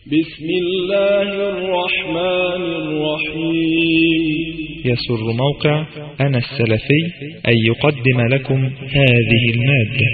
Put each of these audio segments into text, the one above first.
بسم الله الرحمن الرحيم يسر موقع أنا السلفي أن يقدم لكم هذه المادة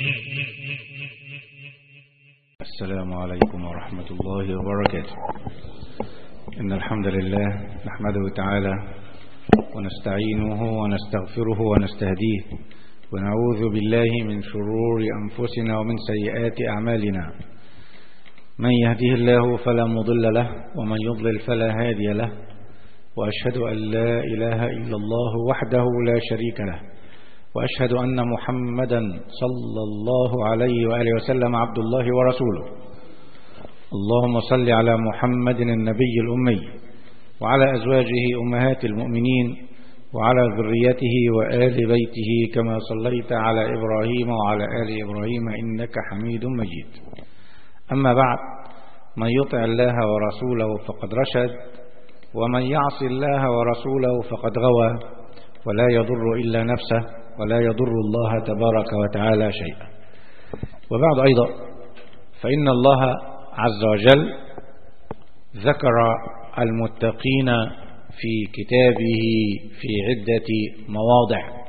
السلام عليكم ورحمة الله وبركاته إن الحمد لله نحمده تعالى ونستعينه ونستغفره ونستهديه ونعوذ بالله من شرور أنفسنا ومن سيئات أعمالنا من يهده الله فلا مضل له ومن يضلل فلا هادي له وأشهد أن لا إله إلا الله وحده لا شريك له وأشهد أن محمدا صلى الله عليه وآله وسلم عبد الله ورسوله اللهم صل على محمد النبي الأمي وعلى أزواجه أمهات المؤمنين وعلى ذريته وآل بيته كما صليت على إبراهيم وعلى آل إبراهيم إنك حميد مجيد أما بعد من يطع الله ورسوله فقد رشد ومن يعص الله ورسوله فقد غوى ولا يضر إلا نفسه ولا يضر الله تبارك وتعالى شيئا وبعد أيضا فإن الله عز وجل ذكر المتقين في كتابه في عدة مواضع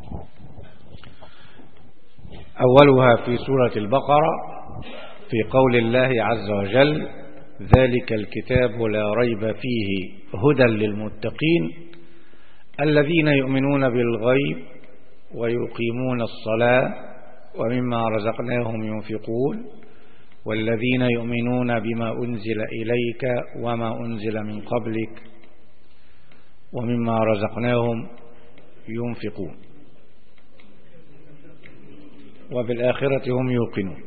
أولها في سورة البقرة في قول الله عز وجل ذلك الكتاب لا ريب فيه هدى للمتقين الذين يؤمنون بالغيب ويقيمون الصلاة ومما رزقناهم ينفقون والذين يؤمنون بما أنزل إليك وما أنزل من قبلك ومما رزقناهم ينفقون وبالآخرة هم يوقنون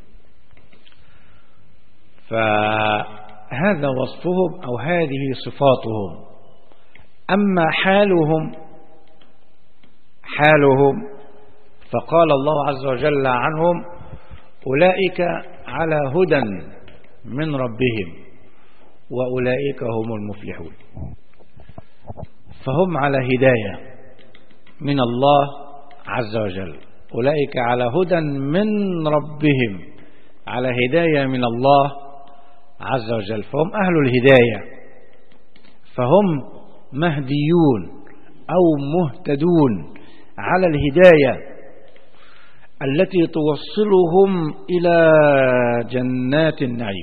فهذا وصفهم أو هذه صفاتهم أما حالهم حالهم فقال الله عز وجل عنهم أولئك على هدى من ربهم وأولئك هم المفلحون فهم على هداية من الله عز وجل أولئك على هدى من ربهم على هداية من الله عز وجل فهم أهل الهداية فهم مهديون أو مهتدون على الهداية التي توصلهم إلى جنات النعيم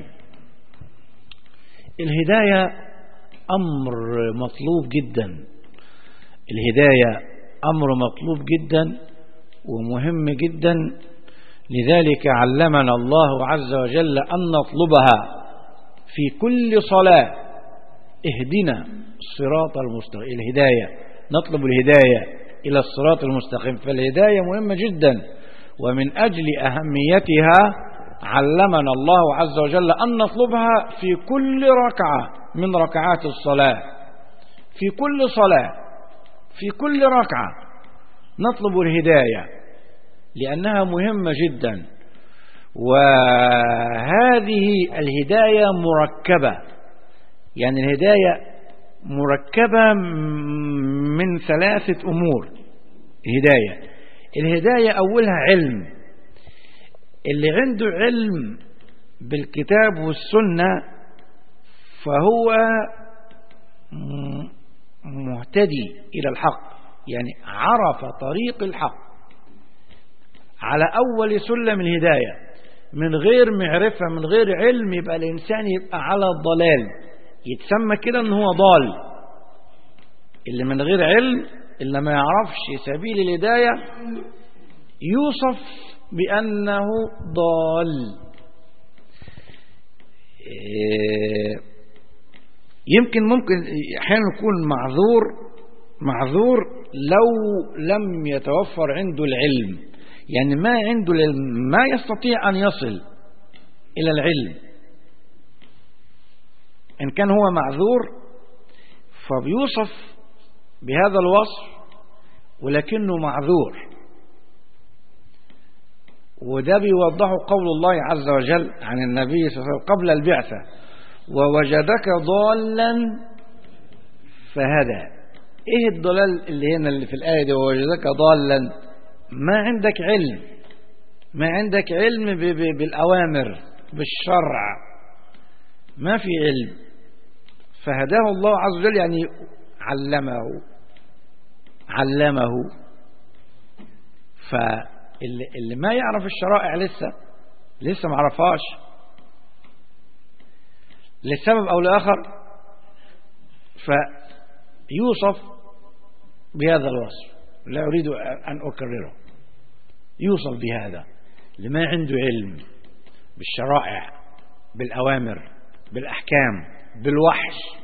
الهداية أمر مطلوب جدا الهداية أمر مطلوب جدا ومهم جدا لذلك علمنا الله عز وجل أن نطلبها في كل صلاة اهدنا الصراط المستقيم الهداية نطلب الهداية إلى الصراط المستقيم فالهداية مهمة جدا ومن أجل أهميتها علمنا الله عز وجل أن نطلبها في كل ركعة من ركعات الصلاة في كل صلاة في كل ركعة نطلب الهداية لأنها مهمة جدا وهذه الهداية مركبة يعني الهداية مركبة من ثلاثة أمور هداية الهداية أولها علم اللي عنده علم بالكتاب والسنة فهو مهتدي إلى الحق يعني عرف طريق الحق على أول سلم الهداية من غير معرفة من غير علم يبقى الإنسان يبقى على الضلال يتسمى كده ان هو ضال اللي من غير علم اللي ما يعرفش سبيل الهداية يوصف بأنه ضال يمكن ممكن احيانا يكون معذور معذور لو لم يتوفر عنده العلم يعني ما عنده العلم ما يستطيع أن يصل إلى العلم إن كان هو معذور فبيوصف بهذا الوصف ولكنه معذور وده بيوضحه قول الله عز وجل عن النبي صلى الله عليه وسلم قبل البعثة ووجدك ضالا فهدى ايه الضلال اللي هنا اللي في الآية دي ووجدك ضالا ما عندك علم ما عندك علم ب- ب- بالأوامر بالشرع ما في علم فهداه الله عز وجل يعني علمه علمه فاللي ما يعرف الشرائع لسه لسه ما عرفهاش لسبب أو لآخر فيوصف بهذا الوصف لا أريد أن أكرره يوصف بهذا لما عنده علم بالشرائع بالأوامر بالأحكام بالوحي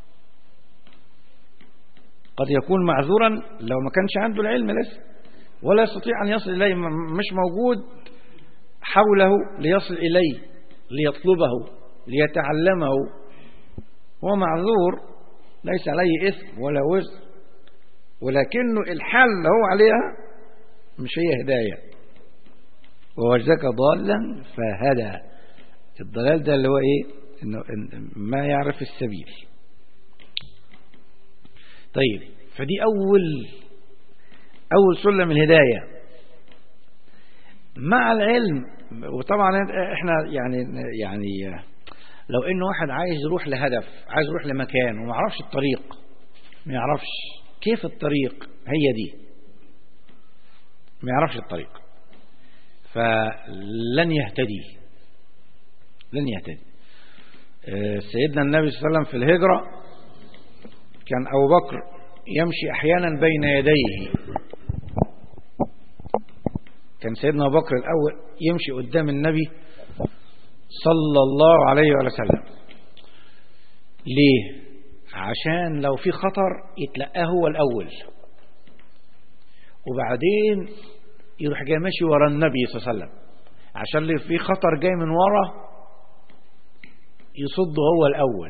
قد يكون معذورا لو ما كانش عنده العلم لسه ولا يستطيع أن يصل إليه مش موجود حوله ليصل إليه ليطلبه ليتعلمه هو معذور ليس عليه إثم ولا وزر ولكنه الحال اللي هو عليها مش هي هداية ووجدك ضالا فهدى الضلال ده اللي هو ايه انه ما يعرف السبيل طيب فدي اول اول سلم الهداية مع العلم وطبعا احنا يعني يعني لو ان واحد عايز يروح لهدف عايز يروح لمكان وما يعرفش الطريق ما يعرفش كيف الطريق هي دي ما يعرفش الطريق فلن يهتدي لن يهتدي سيدنا النبي صلى الله عليه وسلم في الهجرة كان أبو بكر يمشي أحيانا بين يديه كان سيدنا أبو بكر الأول يمشي قدام النبي صلى الله عليه وسلم ليه عشان لو في خطر يتلقاه هو الأول وبعدين يروح جاي ماشي ورا النبي صلى الله عليه وسلم عشان اللي في خطر جاي من ورا يصده هو الأول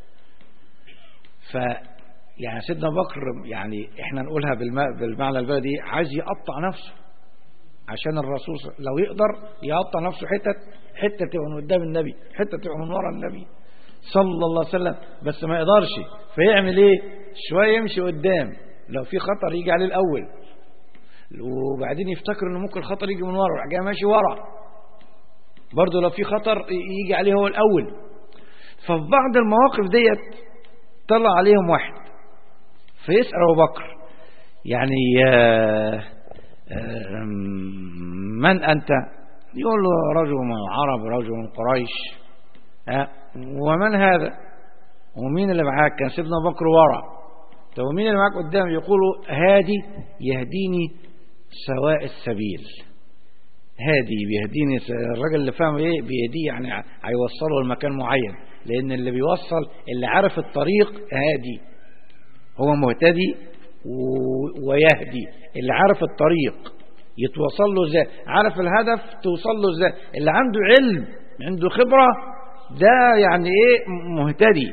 ف يعني سيدنا بكر يعني احنا نقولها بالمعنى البلدي عايز يقطع نفسه عشان الرسول لو يقدر يقطع نفسه حتة حتة تبقى من قدام النبي حتة تبقى من ورا النبي صلى الله عليه وسلم بس ما يقدرش فيعمل ايه شوية يمشي قدام لو في خطر يجي عليه الأول وبعدين يفتكر انه ممكن الخطر يجي من ورا جاي ماشي ورا برضه لو في خطر يجي عليه هو الأول ففي بعض المواقف ديت طلع عليهم واحد فيسأل أبو بكر يعني آآ آآ من أنت يقول له رجل من العرب رجل من قريش ومن هذا ومين اللي معاك كان سيدنا بكر ورا طب ومين اللي معاك قدام يقولوا هادي يهديني سواء السبيل هادي بيهديني الراجل اللي فاهم ايه بيهديه يعني هيوصله لمكان معين لان اللي بيوصل اللي عارف الطريق هادي هو مهتدي ويهدي اللي عارف الطريق يتوصل له ازاي عارف الهدف توصل له ازاي اللي عنده علم عنده خبرة ده يعني ايه مهتدي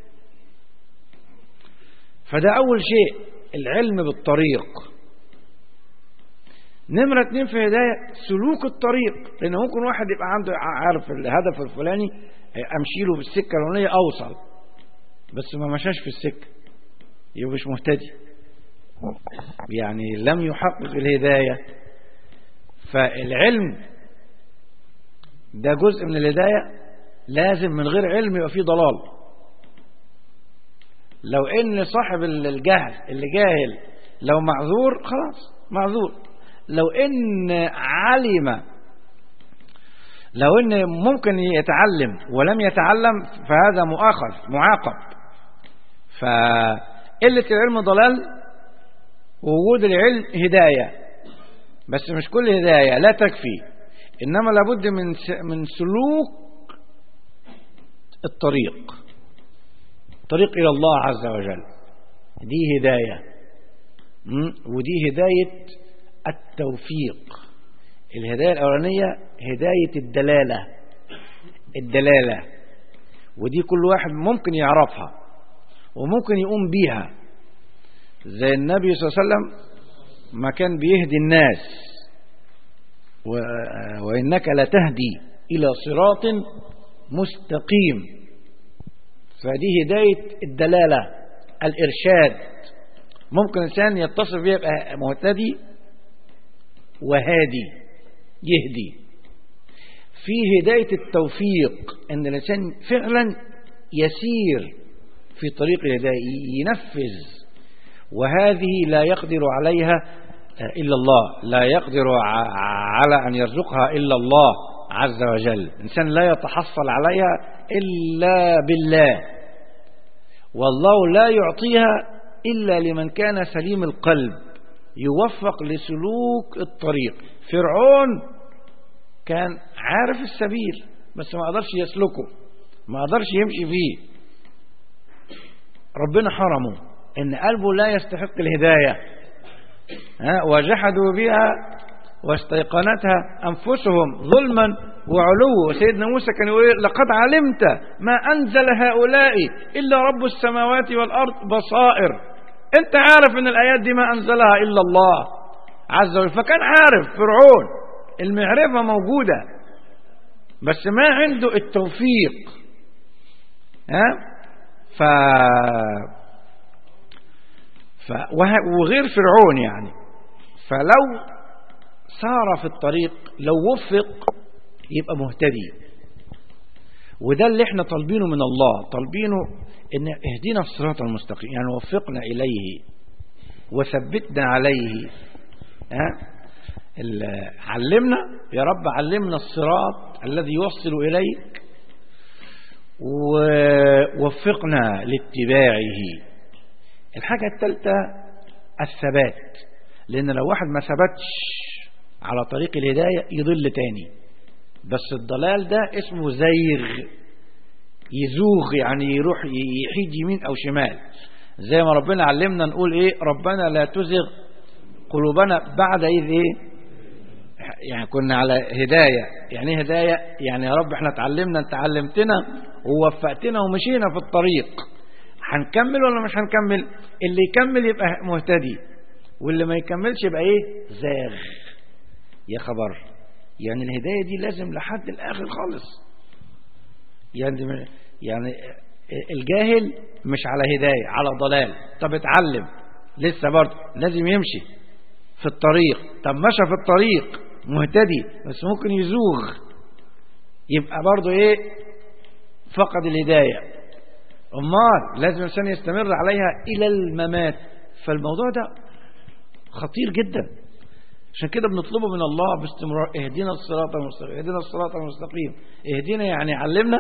فده اول شيء العلم بالطريق نمرة اتنين في هداية سلوك الطريق لان ممكن واحد يبقى عنده عارف الهدف الفلاني امشي له بالسكة الفلانية اوصل بس ما مشاش في السكة يبقى مش مهتدي يعني لم يحقق الهداية فالعلم ده جزء من الهداية لازم من غير علم يبقى فيه ضلال لو ان صاحب الجهل اللي جاهل لو معذور خلاص معذور لو ان علم لو ان ممكن يتعلم ولم يتعلم فهذا مؤاخذ معاقب فقلة العلم ضلال ووجود العلم هداية بس مش كل هداية لا تكفي إنما لابد من من سلوك الطريق طريق إلى الله عز وجل دي هداية ودي هداية التوفيق الهداية الأولانية هداية الدلالة الدلالة ودي كل واحد ممكن يعرفها وممكن يقوم بيها زي النبي صلى الله عليه وسلم ما كان بيهدي الناس و... وإنك لتهدي إلى صراط مستقيم فدي هداية الدلالة الإرشاد ممكن إنسان يتصف بيه يبقى مهتدي وهادي يهدي في هداية التوفيق أن الإنسان فعلا يسير في طريق الهداية ينفذ وهذه لا يقدر عليها إلا الله لا يقدر على أن يرزقها إلا الله عز وجل الإنسان لا يتحصل عليها إلا بالله والله لا يعطيها إلا لمن كان سليم القلب يوفق لسلوك الطريق فرعون كان عارف السبيل بس ما قدرش يسلكه ما قدرش يمشي فيه ربنا حرمه ان قلبه لا يستحق الهداية ها وجحدوا بها واستيقنتها أنفسهم ظلما وعلو وسيدنا موسى كان يقول لقد علمت ما أنزل هؤلاء إلا رب السماوات والأرض بصائر أنت عارف أن الآيات دي ما أنزلها إلا الله عز وجل فكان عارف فرعون المعرفة موجودة بس ما عنده التوفيق ها ف... ف... وغير فرعون يعني فلو سار في الطريق لو وفق يبقى مهتدي وده اللي احنا طالبينه من الله طالبينه ان اهدنا الصراط المستقيم يعني وفقنا اليه وثبتنا عليه ها علمنا يا رب علمنا الصراط الذي يوصل اليك ووفقنا لاتباعه الحاجة الثالثة الثبات لأن لو واحد ما ثبتش على طريق الهداية يضل تاني بس الضلال ده اسمه زيغ يزوغ يعني يروح يحيد يمين أو شمال زي ما ربنا علمنا نقول ايه ربنا لا تزغ قلوبنا بعد إذ ايه يعني كنا على هداية يعني ايه هداية يعني يا رب احنا اتعلمنا انت علمتنا ووفقتنا ومشينا في الطريق هنكمل ولا مش هنكمل اللي يكمل يبقى مهتدي واللي ما يكملش يبقى ايه زاغ يا خبر يعني الهداية دي لازم لحد الآخر خالص يعني يعني الجاهل مش على هداية على ضلال طب اتعلم لسه برضه لازم يمشي في الطريق طب مشى في الطريق مهتدي بس ممكن يزوغ يبقى برضه ايه فقد الهداية امال لازم الانسان يستمر عليها الى الممات فالموضوع ده خطير جدا عشان كده بنطلبه من الله باستمرار اهدنا الصراط المستقيم اهدنا الصراط المستقيم اهدنا يعني علمنا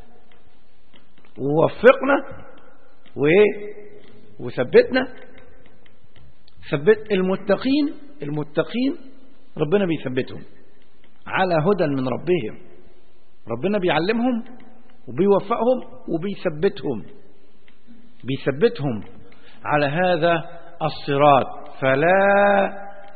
ووفقنا وايه وثبتنا ثبت المتقين المتقين ربنا بيثبتهم على هدى من ربهم ربنا بيعلمهم وبيوفقهم وبيثبتهم بيثبتهم على هذا الصراط فلا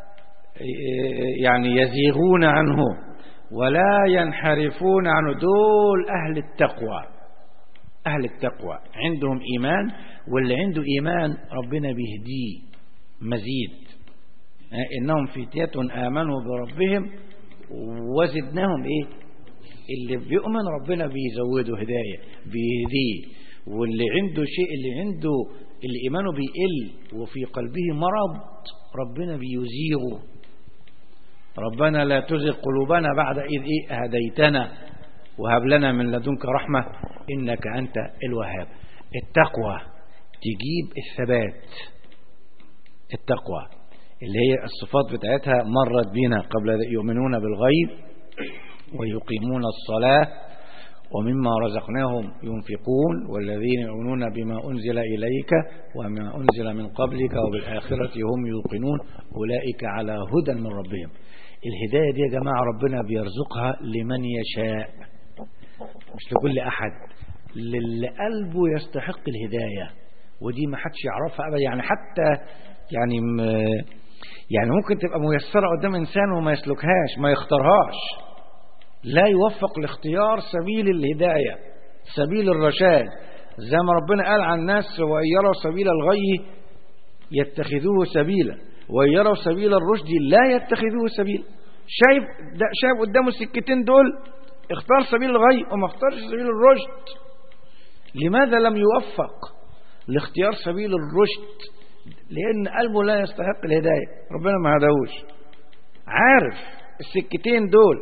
يعني يزيغون عنه ولا ينحرفون عنه دول أهل التقوى أهل التقوى عندهم إيمان واللي عنده إيمان ربنا بيهديه مزيد إنهم فتية آمنوا بربهم وزدناهم إيه اللي بيؤمن ربنا بيزوده هداية بيهديه واللي عنده شيء اللي عنده اللي إيمانه بيقل وفي قلبه مرض ربنا بيزيغه ربنا لا تزغ قلوبنا بعد إذ إيه هديتنا وهب لنا من لدنك رحمة إنك أنت الوهاب التقوى تجيب الثبات التقوى اللي هي الصفات بتاعتها مرت بينا قبل يؤمنون بالغيب ويقيمون الصلاة ومما رزقناهم ينفقون والذين يؤمنون بما أنزل إليك وما أنزل من قبلك وبالآخرة هم يوقنون أولئك على هدى من ربهم الهداية دي يا جماعة ربنا بيرزقها لمن يشاء مش لكل أحد للي قلبه يستحق الهداية ودي ما حدش يعرفها أبدا يعني حتى يعني م يعني ممكن تبقى ميسرة قدام إنسان وما يسلكهاش ما يختارهاش لا يوفق لاختيار سبيل الهداية سبيل الرشاد زي ما ربنا قال عن الناس وإن يروا سبيل الغي يتخذوه سبيلا وإن يروا سبيل الرشد لا يتخذوه سبيلا شايف ده شايف قدامه السكتين دول اختار سبيل الغي وما اختارش سبيل الرشد لماذا لم يوفق لاختيار سبيل الرشد لأن قلبه لا يستحق الهداية ربنا ما هداهوش عارف السكتين دول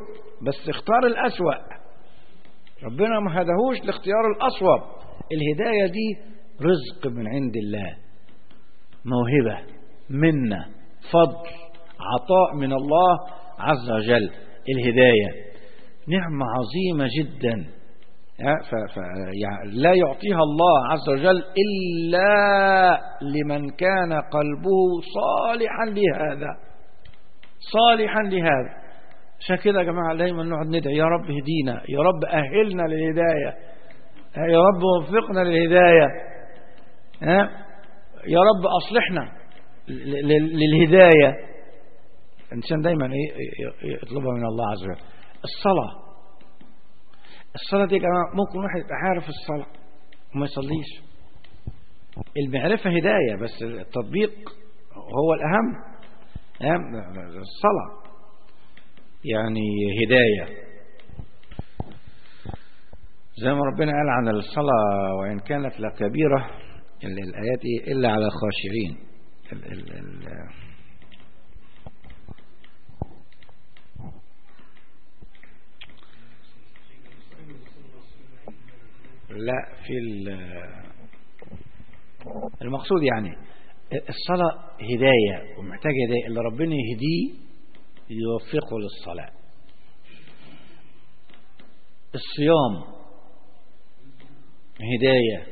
بس اختار الأسوأ ربنا ما هدهوش لاختيار الأصوب الهداية دي رزق من عند الله موهبة منة فضل عطاء من الله عز وجل الهداية نعمة عظيمة جدا ف ف يعني لا يعطيها الله عز وجل إلا لمن كان قلبه صالحا لهذا صالحا لهذا عشان كده يا جماعة دايما نقعد ندعي يا رب هدينا يا رب أهلنا للهداية يا رب وفقنا للهداية يا رب أصلحنا للهداية الإنسان دايما يطلبها من الله عز وجل الصلاة الصلاة دي يا جماعة ممكن واحد يبقى عارف الصلاة وما يصليش المعرفة هداية بس التطبيق هو الأهم الصلاة يعني هداية زي ما ربنا قال عن الصلاة وإن كانت لكبيرة الآيات إيه إلا على خاشعين ال ال ال لا في المقصود يعني الصلاة هداية ومحتاج هداية اللي ربنا يهديه يوفقه للصلاة الصيام هداية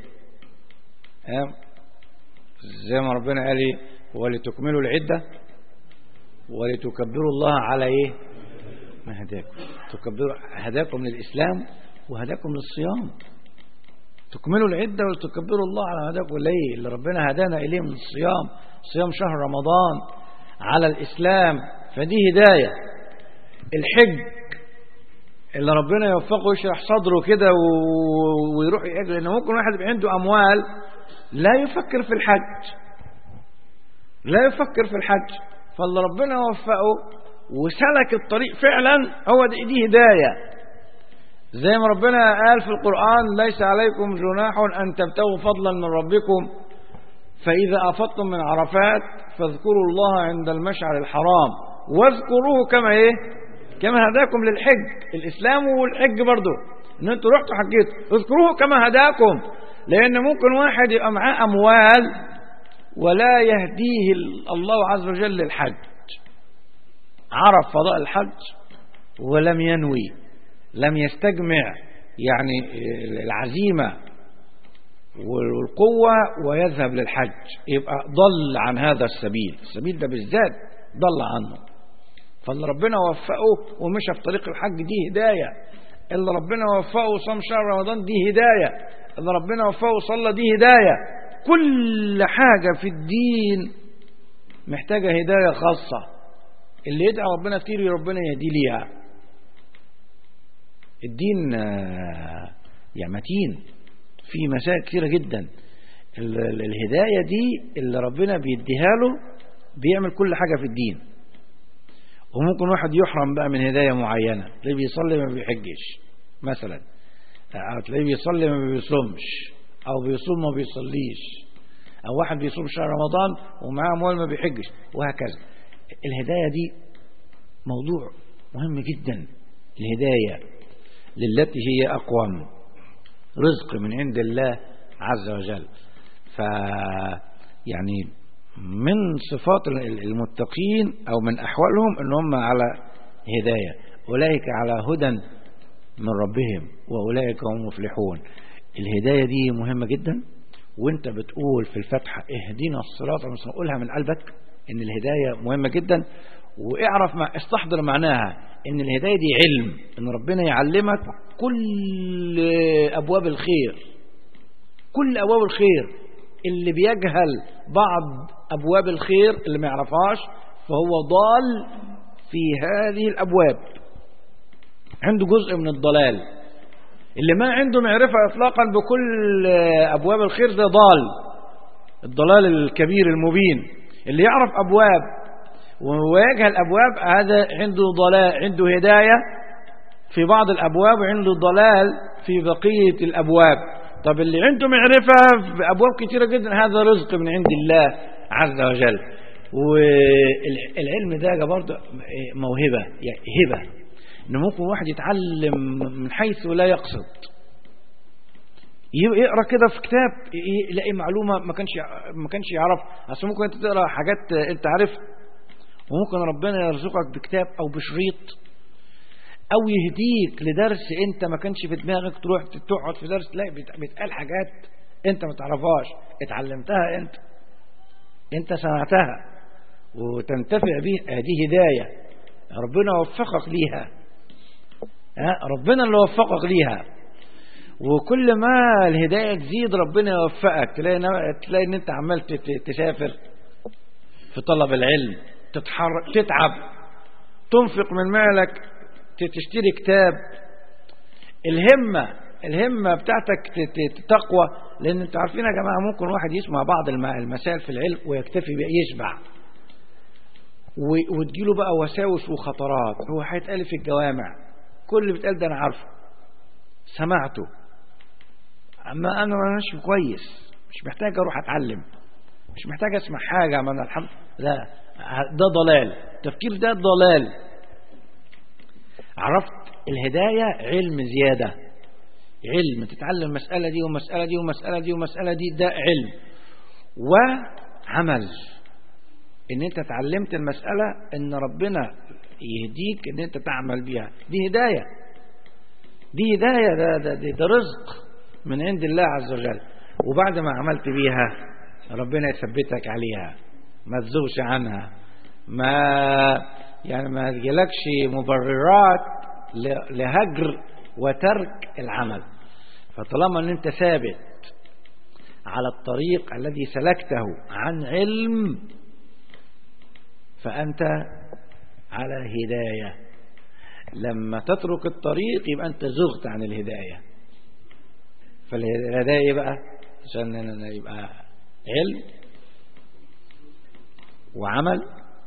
زي ما ربنا قال ايه ولتكملوا العدة ولتكبروا الله على ايه ما هداكم تكبروا هداكم للإسلام وهداكم للصيام تكملوا العدة وتكبروا الله على هداكم ليه اللي ربنا هدانا إليه من الصيام صيام شهر رمضان على الإسلام فدي هداية الحج اللي ربنا يوفقه يشرح صدره كده ويروح يحج لأنه ممكن واحد يبقى عنده أموال لا يفكر في الحج لا يفكر في الحج فاللي ربنا وفقه وسلك الطريق فعلا هو دي, دي هداية زي ما ربنا قال في القرآن ليس عليكم جناح أن تبتغوا فضلا من ربكم فإذا أفضتم من عرفات فاذكروا الله عند المشعر الحرام واذكروه كما إيه كما هداكم للحج الإسلام والحج برضو إن أنتوا رحتوا حجيتوا اذكروه كما هداكم لأن ممكن واحد يبقى معاه أموال ولا يهديه الله عز وجل للحج عرف فضاء الحج ولم ينوي لم يستجمع يعني العزيمة والقوة ويذهب للحج يبقى ضل عن هذا السبيل السبيل ده بالذات ضل عنه فاللي ربنا وفقه ومشى في طريق الحج دي هداية اللي ربنا وفقه صام شهر رمضان دي هداية اللي ربنا وفقه صلى دي هداية كل حاجة في الدين محتاجة هداية خاصة اللي يدعي ربنا كتير ربنا يهدي ليها الدين يعني متين في مسائل كثيرة جدا الهداية دي اللي ربنا بيديها له بيعمل كل حاجة في الدين وممكن واحد يحرم بقى من هداية معينة تلاقيه بيصلي ما بيحجش مثلا تلاقيه بيصلي ما بيصومش أو بيصوم ما بيصليش أو واحد بيصوم شهر رمضان ومعاه أموال ما بيحجش وهكذا الهداية دي موضوع مهم جدا الهداية للتي هي أقوم رزق من عند الله عز وجل ف يعني من صفات المتقين أو من أحوالهم أن هم على هداية أولئك على هدى من ربهم وأولئك هم مفلحون الهداية دي مهمة جدا وانت بتقول في الفتحة اهدينا الصراط المستقيم قولها من قلبك ان الهداية مهمة جدا واعرف ما استحضر معناها ان الهداية دي علم ان ربنا يعلمك كل ابواب الخير كل ابواب الخير اللي بيجهل بعض ابواب الخير اللي ما يعرفهاش فهو ضال في هذه الابواب عنده جزء من الضلال اللي ما عنده معرفة اطلاقا بكل ابواب الخير ده ضال الضلال الكبير المبين اللي يعرف ابواب ويجهل أبواب هذا عنده ضلال عنده هداية في بعض الأبواب وعنده ضلال في بقية الأبواب طب اللي عنده معرفة في أبواب كثيرة جدا هذا رزق من عند الله عز وجل والعلم ده برضه موهبة يعني هبة ان ممكن واحد يتعلم من حيث لا يقصد يقرا كده في كتاب يلاقي معلومه ما كانش ما كانش يعرف اصل ممكن انت تقرا حاجات انت عارف وممكن ربنا يرزقك بكتاب او بشريط او يهديك لدرس انت ما كانش في دماغك تروح تقعد في درس تلاقي بيتقال حاجات انت ما تعرفهاش اتعلمتها انت انت سمعتها وتنتفع بيها دي هدايه ربنا وفقك ليها ها ربنا اللي وفقك ليها وكل ما الهداية تزيد ربنا يوفقك تلاقي, تلاقي ان انت عمال تسافر في طلب العلم تتحرك تتعب تنفق من مالك تشتري كتاب الهمة الهمة بتاعتك تقوى لان انتوا عارفين يا جماعة ممكن واحد يسمع بعض المسائل في العلم ويكتفي يشبع وتجيله بقى وساوس وخطرات هو هيتقال في الجوامع كل اللي بيتقال ده انا عارفه سمعته اما انا ماشي كويس مش محتاج اروح اتعلم مش محتاج اسمع حاجه من الحمد لا ده ضلال التفكير ده ضلال عرفت الهدايه علم زياده علم تتعلم المساله دي والمساله دي والمساله دي والمساله دي ده علم وعمل ان انت اتعلمت المساله ان ربنا يهديك ان انت تعمل بيها دي هدايه دي هدايه ده ده, ده, ده رزق من عند الله عز وجل وبعد ما عملت بيها ربنا يثبتك عليها ما تزوغش عنها ما يعني ما تجيلكش مبررات لهجر وترك العمل فطالما ان انت ثابت على الطريق الذي سلكته عن علم فانت على هدايه لما تترك الطريق يبقى انت زغت عن الهدايه فالهداية ايه بقى عشان يبقى علم وعمل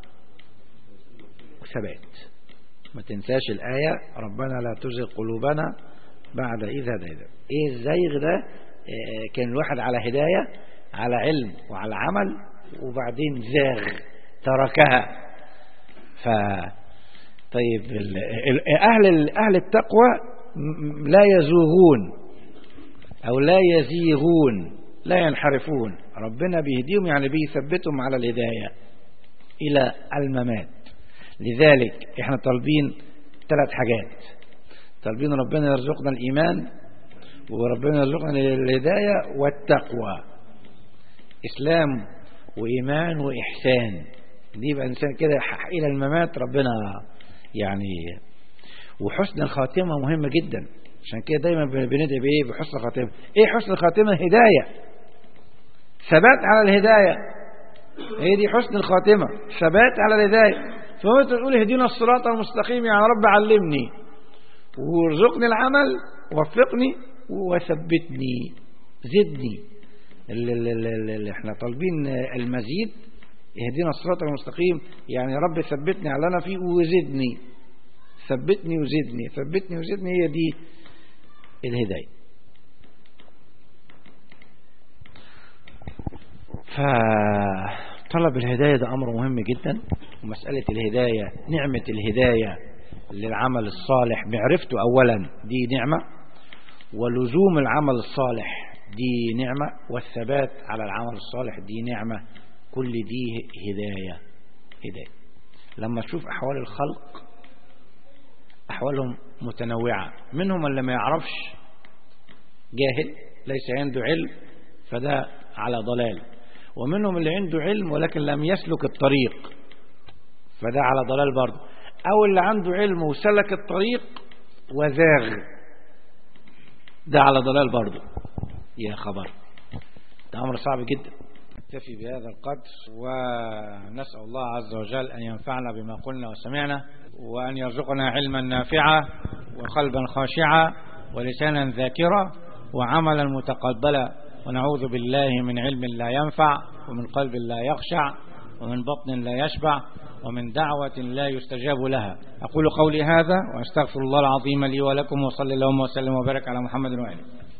وثبات ما تنساش الآية ربنا لا تزغ قلوبنا بعد إذ هدينا إيه الزيغ ده كان الواحد على هداية على علم وعلى عمل وبعدين زاغ تركها ف طيب أهل أهل التقوى لا يزوغون أو لا يزيغون لا ينحرفون ربنا بيهديهم يعني بيثبتهم على الهداية إلى الممات لذلك احنا طالبين ثلاث حاجات طالبين ربنا يرزقنا الإيمان وربنا يرزقنا الهداية والتقوى إسلام وإيمان وإحسان دي يبقى إنسان كده إلى الممات ربنا يعني وحسن الخاتمة مهمة جدا عشان كده دايما بندعي بايه بحسن الخاتمه ايه حسن الخاتمه هدايه ثبات على الهدايه هي دي حسن الخاتمه ثبات على الهدايه فهو تقول اهدنا الصراط المستقيم يا رب علمني وارزقني العمل وفقني وثبتني زدني اللي, اللي, اللي احنا طالبين المزيد اهدنا الصراط المستقيم يعني يا رب ثبتني على انا فيه وزدني ثبتني وزدني ثبتني وزدني هي دي الهداية فطلب الهداية ده أمر مهم جدا ومسألة الهداية نعمة الهداية للعمل الصالح معرفته أولا دي نعمة ولزوم العمل الصالح دي نعمة والثبات على العمل الصالح دي نعمة كل دي هداية هداية لما تشوف أحوال الخلق أحوالهم متنوعة منهم اللي ما يعرفش جاهل ليس عنده علم فده على ضلال ومنهم اللي عنده علم ولكن لم يسلك الطريق فده على ضلال برضه أو اللي عنده علم وسلك الطريق وزاغ ده على ضلال برضه يا خبر ده أمر صعب جدا نكتفي بهذا القدر ونسأل الله عز وجل أن ينفعنا بما قلنا وسمعنا وأن يرزقنا علما نافعا وقلبا خاشعا ولسانا ذاكرا وعملا متقبلا ونعوذ بالله من علم لا ينفع ومن قلب لا يخشع ومن بطن لا يشبع ومن دعوة لا يستجاب لها أقول قولي هذا وأستغفر الله العظيم لي ولكم وصلى اللهم وسلم وبارك على محمد وآله